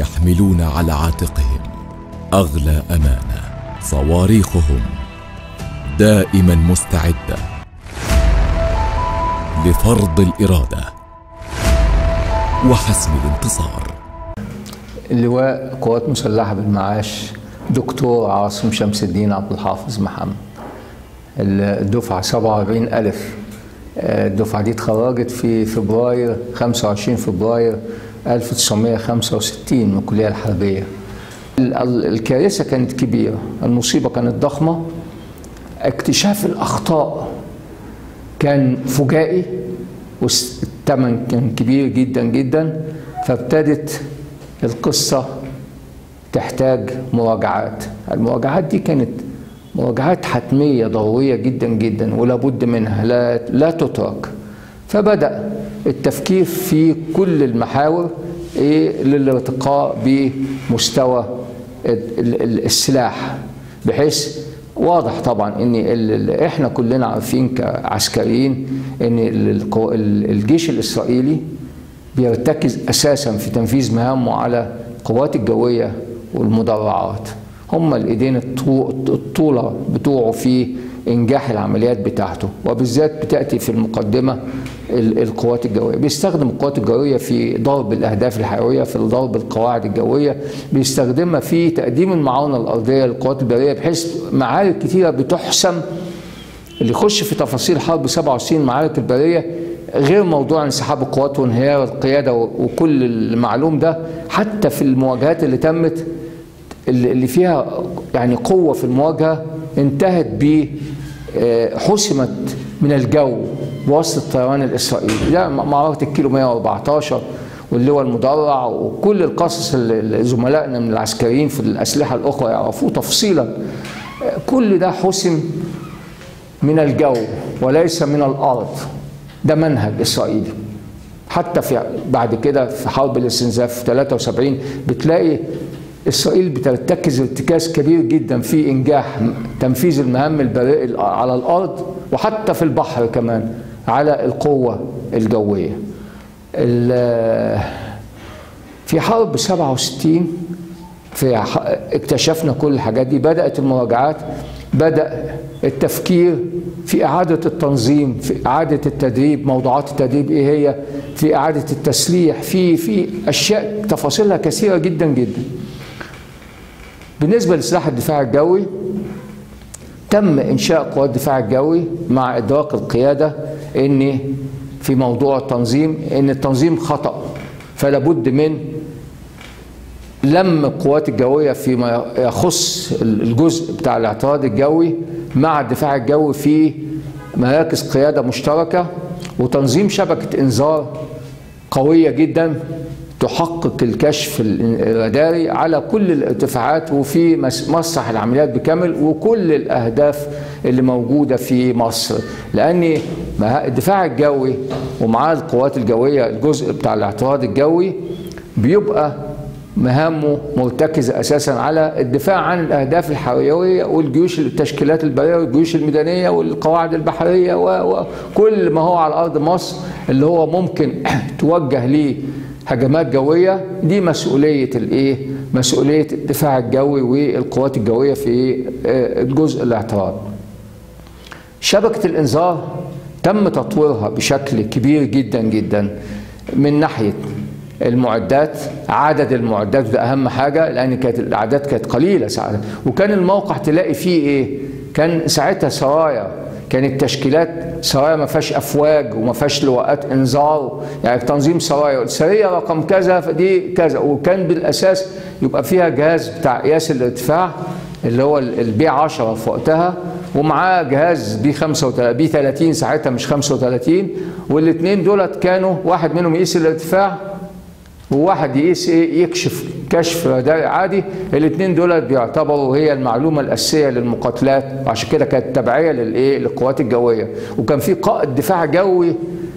يحملون على عاتقهم اغلى امانه صواريخهم دائما مستعده لفرض الاراده وحسم الانتصار اللواء قوات مسلحة بالمعاش دكتور عاصم شمس الدين عبد الحافظ محمد الدفعة 47 ألف الدفعة دي اتخرجت في فبراير 25 فبراير 1965 من الكلية الحربية الكارثة كانت كبيرة المصيبة كانت ضخمة اكتشاف الأخطاء كان فجائي والثمن كان كبير جدا جدا فابتدت القصة تحتاج مراجعات المراجعات دي كانت مراجعات حتمية ضرورية جدا جدا ولا بد منها لا, لا تترك فبدأ التفكير في كل المحاور إيه للارتقاء بمستوى السلاح بحيث واضح طبعا ان احنا كلنا عارفين كعسكريين ان الجيش الاسرائيلي بيرتكز اساسا في تنفيذ مهامه على القوات الجويه والمدرعات هم الايدين الطوله بتوعه في انجاح العمليات بتاعته وبالذات بتاتي في المقدمه القوات الجويه بيستخدم القوات الجويه في ضرب الاهداف الحيويه في ضرب القواعد الجويه بيستخدمها في تقديم المعاونه الارضيه للقوات البريه بحيث معارك كثيره بتحسم اللي يخش في تفاصيل حرب 67 معارك البريه غير موضوع انسحاب القوات وانهيار القياده وكل المعلوم ده حتى في المواجهات اللي تمت اللي فيها يعني قوه في المواجهه انتهت ب حسمت من الجو بواسطه الطيران الاسرائيلي ده معركه الكيلو 114 واللواء المدرع وكل القصص اللي زملائنا من العسكريين في الاسلحه الاخرى يعرفوه تفصيلا كل ده حسم من الجو وليس من الارض ده منهج اسرائيلي حتى في بعد كده في حرب الاستنزاف في 73 بتلاقي اسرائيل بترتكز ارتكاز كبير جدا في انجاح تنفيذ المهام البريء على الارض وحتى في البحر كمان على القوه الجويه. في حرب 67 في اكتشفنا كل الحاجات دي بدات المراجعات بدا التفكير في إعادة التنظيم في إعادة التدريب موضوعات التدريب إيه هي في إعادة التسليح في في أشياء تفاصيلها كثيرة جدا جدا بالنسبة لسلاح الدفاع الجوي تم إنشاء قوات الدفاع الجوي مع إدراك القيادة إن في موضوع التنظيم إن التنظيم خطأ فلا بد من لم القوات الجوية فيما يخص الجزء بتاع الاعتراض الجوي مع الدفاع الجوي في مراكز قيادة مشتركة وتنظيم شبكة إنذار قوية جدا تحقق الكشف الراداري على كل الارتفاعات وفي مسرح العمليات بكامل وكل الأهداف اللي موجودة في مصر لأن الدفاع الجوي ومعاه القوات الجوية الجزء بتاع الاعتراض الجوي بيبقى مهامه مرتكزة أساسا على الدفاع عن الأهداف الحيوية والجيوش التشكيلات البرية والجيوش الميدانية والقواعد البحرية وكل ما هو على أرض مصر اللي هو ممكن توجه ليه هجمات جوية دي مسؤولية الإيه؟ مسؤولية الدفاع الجوي والقوات الجوية في الجزء الاعتراض. شبكة الإنذار تم تطويرها بشكل كبير جدا جدا من ناحية المعدات عدد المعدات ده اهم حاجه لان كانت الاعداد كانت قليله ساعتها وكان الموقع تلاقي فيه ايه كان ساعتها سرايا كانت تشكيلات سرايا ما فيهاش افواج وما فيهاش لواءات انذار يعني تنظيم سرايا السريه رقم كذا فدي كذا وكان بالاساس يبقى فيها جهاز بتاع قياس الارتفاع اللي هو البي 10 في وقتها ومعاه جهاز بي 35 بي 30 ساعتها مش 35 والاثنين دولت كانوا واحد منهم يقيس الارتفاع وواحد يقيس ايه يكشف كشف راداري عادي الاثنين دول بيعتبروا هي المعلومه الاساسيه للمقاتلات وعشان كده كانت تبعيه للايه للقوات الجويه وكان في قائد دفاع جوي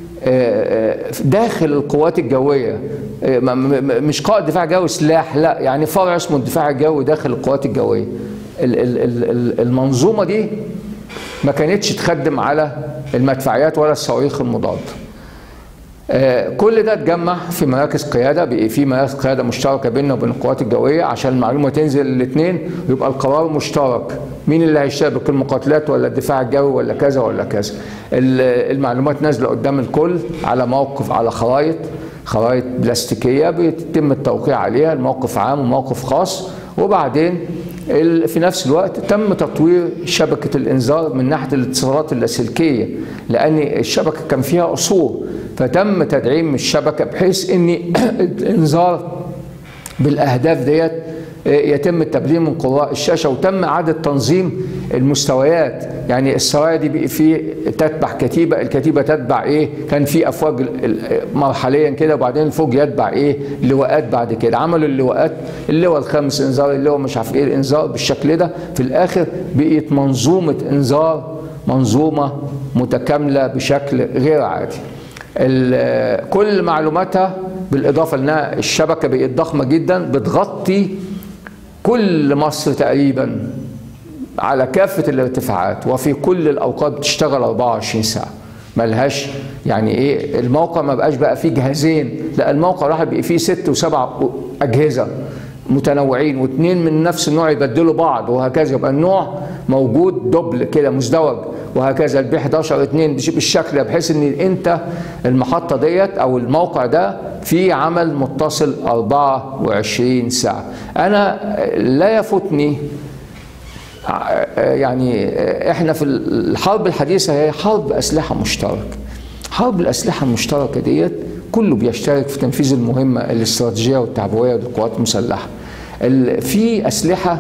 داخل القوات الجويه مش قائد دفاع جوي سلاح لا يعني فرع اسمه الدفاع الجوي داخل القوات الجويه المنظومه دي ما كانتش تخدم على المدفعيات ولا الصواريخ المضاده آه، كل ده اتجمع في مراكز قياده بقى في مراكز قياده مشتركه بيننا وبين القوات الجويه عشان المعلومه تنزل الاثنين ويبقى القرار مشترك مين اللي هيشارك المقاتلات ولا الدفاع الجوي ولا كذا ولا كذا ال- المعلومات نازله قدام الكل على موقف على خرائط خرائط بلاستيكيه بيتم التوقيع عليها الموقف عام وموقف خاص وبعدين ال- في نفس الوقت تم تطوير شبكة الإنذار من ناحية الاتصالات اللاسلكية لأن الشبكة كان فيها قصور فتم تدعيم الشبكة بحيث أن الإنذار بالأهداف ديت يتم التبليغ من قراء الشاشة وتم إعادة تنظيم المستويات يعني السرايا دي بقى في تتبع كتيبة الكتيبة تتبع إيه كان في أفواج ال- ال- مرحليا كده وبعدين الفوج يتبع إيه لواءات بعد كده عملوا اللواءات اللواء الخامس إنذار اللواء مش عارف إيه الإنذار بالشكل ده في الآخر بقيت منظومة إنذار منظومة متكاملة بشكل غير عادي ال- كل معلوماتها بالإضافة لأنها الشبكة بقت ضخمة جدا بتغطي كل مصر تقريبا على كافة الارتفاعات وفي كل الأوقات بتشتغل 24 ساعة ملهاش يعني ايه الموقع ما بقاش بقى فيه جهازين لا الموقع راح بقى فيه ست وسبع أجهزة متنوعين واثنين من نفس النوع يبدلوا بعض وهكذا يبقى النوع موجود دبل كده مزدوج وهكذا البي 11 2 بالشكل ده بحيث ان انت المحطه ديت او الموقع ده فيه عمل متصل 24 ساعه انا لا يفوتني يعني احنا في الحرب الحديثه هي حرب اسلحه مشتركه حرب الاسلحه المشتركه ديت كله بيشترك في تنفيذ المهمه الاستراتيجيه والتعبويه للقوات المسلحه ال- في اسلحه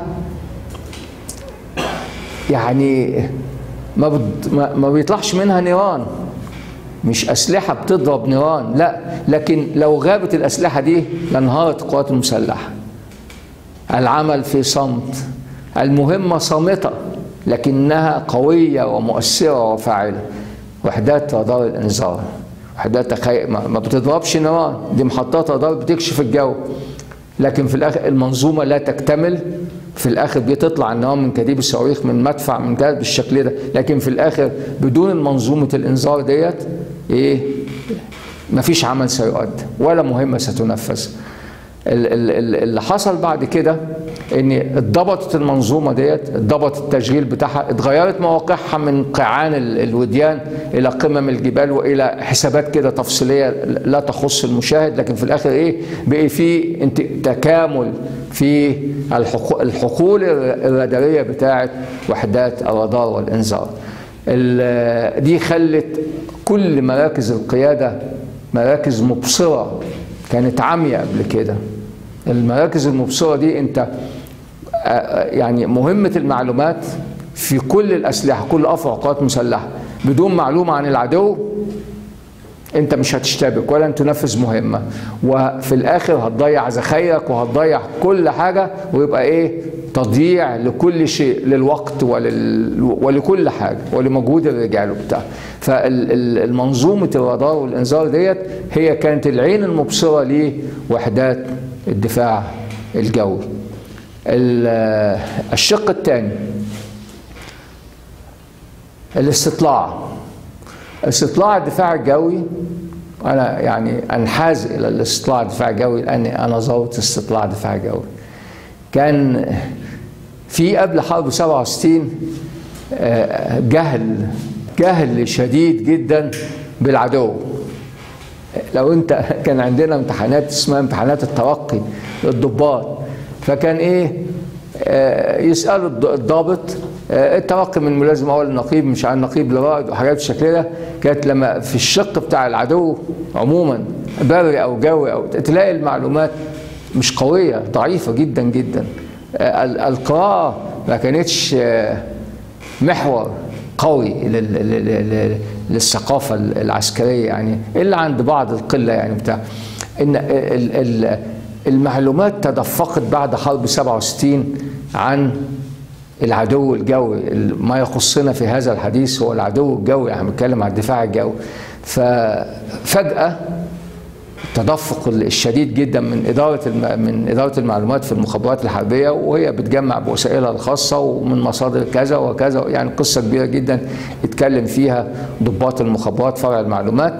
يعني ما, بت- ما ما بيطلعش منها نيران مش أسلحة بتضرب نيران لا لكن لو غابت الأسلحة دي لانهارت القوات المسلحة العمل في صمت المهمة صامتة لكنها قوية ومؤثرة وفاعلة وحدات رادار الإنذار وحدات تخي... ما ما بتضربش نيران دي محطات رادار بتكشف الجو لكن في الآخر المنظومة لا تكتمل في الآخر بتطلع النيران من كتيب الصواريخ من مدفع من كذا بالشكل ده لكن في الآخر بدون منظومة الإنذار ديت إيه مفيش عمل سيؤدى ولا مهمة ستنفذ ال- ال- ال- اللي حصل بعد كده ان اتضبطت المنظومه ديت اتضبط التشغيل بتاعها اتغيرت مواقعها من قيعان ال- الوديان الى قمم الجبال والى حسابات كده تفصيليه لا تخص المشاهد لكن في الاخر ايه بقي في انت تكامل في الحقو- الحقول الراداريه بتاعه وحدات الرادار والانذار ال- دي خلت كل مراكز القياده مراكز مبصره كانت عاميه قبل كده المراكز المبصره دي انت آه، يعني مهمه المعلومات في كل الاسلحه كل افرع قوات مسلحه بدون معلومه عن العدو انت مش هتشتبك ولا انت تنفذ مهمه وفي الاخر هتضيع ذخايرك وهتضيع كل حاجه ويبقى ايه تضييع لكل شيء للوقت ولل... ولكل حاجه ولمجهود الرجال وبتاع فالمنظومه الرادار والانذار ديت هي كانت العين المبصره لوحدات الدفاع الجوي ال- الشق الثاني الاستطلاع استطلاع الدفاع الجوي انا يعني انحاز الى الاستطلاع الدفاع الجوي لاني انا ضابط استطلاع دفاع جوي كان في قبل حرب 67 آه، جهل جهل شديد جدا بالعدو لو انت كان عندنا امتحانات اسمها امتحانات الترقي للضباط فكان ايه آه، يسالوا الض- الضابط آه، الترقي من ملازم اول النقيب مش عن نقيب لرائد وحاجات بالشكل ده كانت لما في الشق بتاع العدو عموما بري او جوي او تلاقي المعلومات مش قويه ضعيفه جدا جدا آه، ال- القراءه ما كانتش آه، محور قوي لل- لل- لل- للثقافة العسكرية يعني إلا عند بعض القلة يعني بتاع إن ال- ال- المعلومات تدفقت بعد حرب 67 عن العدو الجوي ما يخصنا في هذا الحديث هو العدو الجوي يعني بنتكلم عن الدفاع الجوي ففجأة التدفق الشديد جدا من اداره الم... من اداره المعلومات في المخابرات الحربيه وهي بتجمع بوسائلها الخاصه ومن مصادر كذا وكذا يعني قصه كبيره جدا اتكلم فيها ضباط المخابرات فرع المعلومات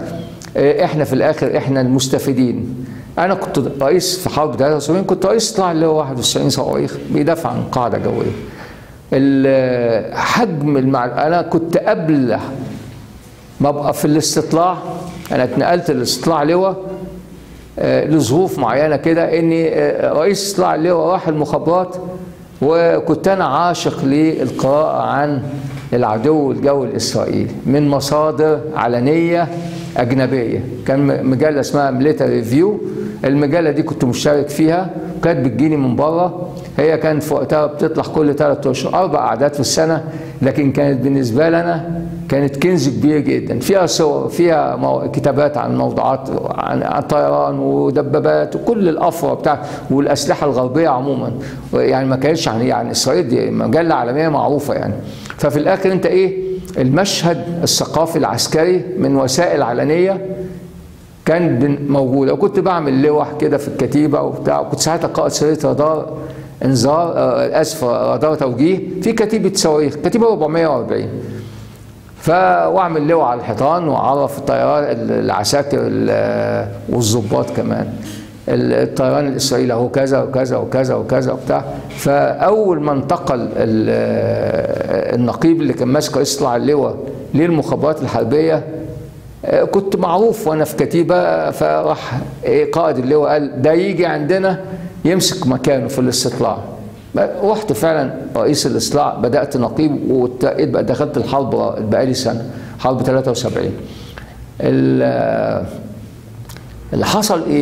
آه، احنا في الاخر احنا المستفيدين انا كنت رئيس في حرب 73 كنت رئيس طلع اللي هو 91 صواريخ بيدافع عن قاعده جويه ال- حجم المع... انا كنت قبل ما ابقى في الاستطلاع انا اتنقلت الاستطلاع لواء آه، لظروف معينه كده اني آه، رئيس استطلاع اللواء راح المخابرات وكنت انا عاشق للقراءه عن العدو الجوي الاسرائيلي من مصادر علنيه اجنبيه كان م- مجله اسمها ميليتري ريفيو المجله دي كنت مشترك فيها وكانت بتجيني من بره هي كانت في وقتها بتطلع كل ثلاث اشهر اربع اعداد في السنه لكن كانت بالنسبه لنا كانت كنز كبير جدا فيها صور فيها مو- كتابات عن موضوعات عن عن طيران ودبابات وكل الافرع بتاع والاسلحه الغربيه عموما يعني ما كانتش عن يعني اسرائيل دي مجله عالميه معروفه يعني ففي الاخر انت ايه المشهد الثقافي العسكري من وسائل علنيه كان بن- موجوده وكنت بعمل لوح كده في الكتيبه وبتاع وكنت ساعتها قائد سريه رادار انذار آه، اسف رادار توجيه في كتيبه صواريخ كتيبه 440 ف واعمل لواء على الحيطان واعرف الطيران العساكر ال- والظباط كمان الطيران الاسرائيلي اهو كذا وكذا وكذا وكذا وبتاع فاول ما انتقل ال- النقيب اللي كان ماسك رئيس طلع اللواء للمخابرات الحربيه آه، كنت معروف وانا في كتيبه فراح إيه قائد اللواء قال ده يجي عندنا يمسك مكانه في الاستطلاع رحت فعلا رئيس الاصلاع بدات نقيب واترقيت بقى دخلت الحرب بقالي سنه حرب 73 ال- اللي حصل ايه؟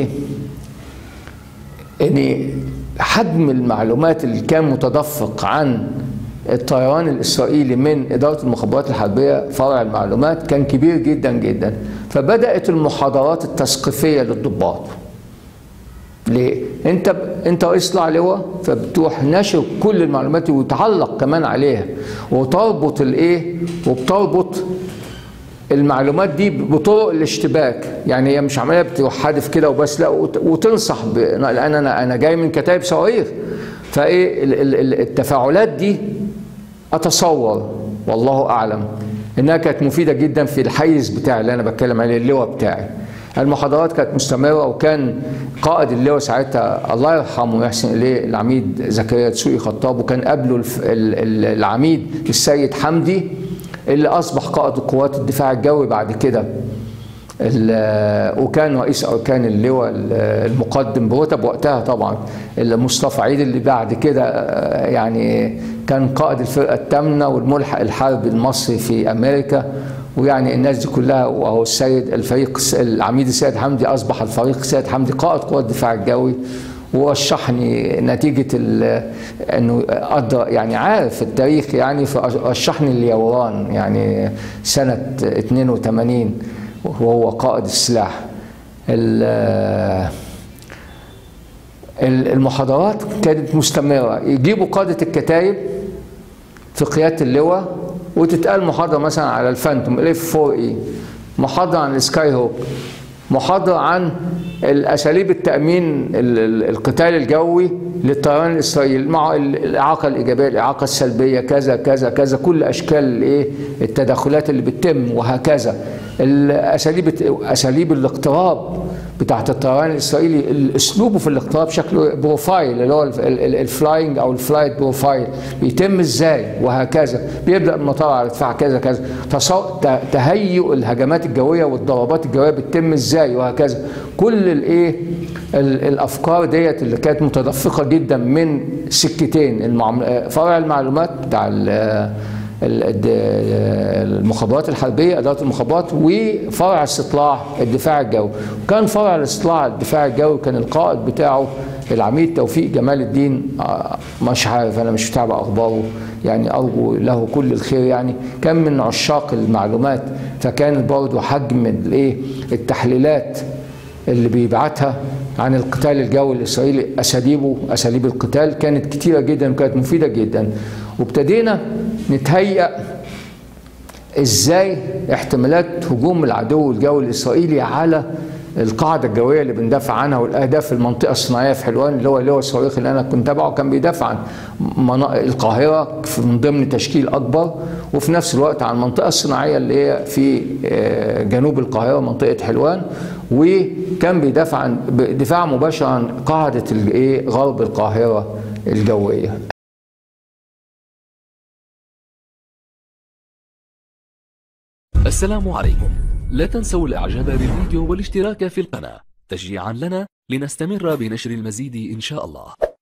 ان حجم المعلومات اللي كان متدفق عن الطيران الاسرائيلي من اداره المخابرات الحربيه فرع المعلومات كان كبير جدا جدا فبدات المحاضرات التثقيفيه للضباط ليه؟ انت انت رئيس طلع لواء فبتروح ناشر كل المعلومات وتعلق كمان عليها وتربط الايه؟ وبتربط المعلومات دي بطرق الاشتباك يعني هي مش عمليه بتروح حادف كده وبس لا وت- وتنصح ب... لان انا انا جاي من كتائب صواريخ فايه ال- ال- ال- التفاعلات دي اتصور والله اعلم انها كانت مفيده جدا في الحيز بتاعي اللي انا بتكلم عليه اللواء بتاعي المحاضرات كانت مستمره وكان قائد اللواء ساعتها الله يرحمه ويحسن اليه العميد زكريا دسوقي خطاب وكان قبله الف- ال- ال- العميد السيد حمدي اللي اصبح قائد قوات الدفاع الجوي بعد كده ال- وكان رئيس اركان اللواء ال- المقدم برتب وقتها طبعا مصطفى عيد اللي بعد كده آه، يعني كان قائد الفرقه الثامنه والملحق الحربي المصري في امريكا ويعني الناس دي كلها وهو السيد الفريق العميد السيد حمدي اصبح الفريق السيد حمدي قائد قوات الدفاع الجوي ورشحني نتيجة ال- انه قدر يعني عارف التاريخ يعني فرشحني اليوران يعني سنة 82 وهو قائد السلاح ال- ال- المحاضرات كانت مستمرة يجيبوا قادة الكتائب في قيادة اللواء وتتقال محاضرة مثلا على الفانتوم الاف 4 اي محاضرة عن السكاي هوك محاضرة عن الأساليب التأمين ال- ال- القتال الجوي للطيران الإسرائيلي مع ال- الإعاقة الإيجابية الإعاقة السلبية كذا كذا كذا كل أشكال الإيه التدخلات اللي بتتم وهكذا الأساليب أساليب الاقتراب بتاعت الطيران الاسرائيلي اسلوبه في الاقتراب شكله بروفايل اللي هو الفلاينج او الفلايت بروفايل بيتم ازاي وهكذا بيبدا المطار على ارتفاع كذا كذا تصو- ت- تهيؤ الهجمات الجويه والضربات الجويه بتتم ازاي وهكذا كل الايه ال- الافكار ديت اللي كانت متدفقه جدا من سكتين المعم- فرع المعلومات بتاع ال- ال- الد- المخابرات الحربيه اداره المخابرات وفرع استطلاع الدفاع الجوي وكان فرع الاستطلاع الدفاع الجوي كان القائد بتاعه العميد توفيق جمال الدين آه، مش عارف انا مش متابع اخباره يعني ارجو له كل الخير يعني كان من عشاق المعلومات فكان برضه حجم الايه التحليلات اللي بيبعتها عن القتال الجوي الاسرائيلي اساليبه اساليب القتال كانت كتيره جدا وكانت مفيده جدا وابتدينا نتهيأ ازاي احتمالات هجوم العدو الجوي الاسرائيلي على القاعده الجويه اللي بندافع عنها والاهداف المنطقه الصناعيه في حلوان اللي هو اللي هو الصواريخ اللي انا كنت تابعه كان بيدافع عن مناطق القاهره في- من ضمن تشكيل اكبر وفي نفس الوقت عن المنطقه الصناعيه اللي هي في آه، جنوب القاهره منطقه حلوان وكان بيدافع عن دفاع مباشر عن قاعده الايه غرب القاهره الجويه السلام عليكم لا تنسوا الاعجاب بالفيديو والاشتراك في القناة تشجيعا لنا لنستمر بنشر المزيد ان شاء الله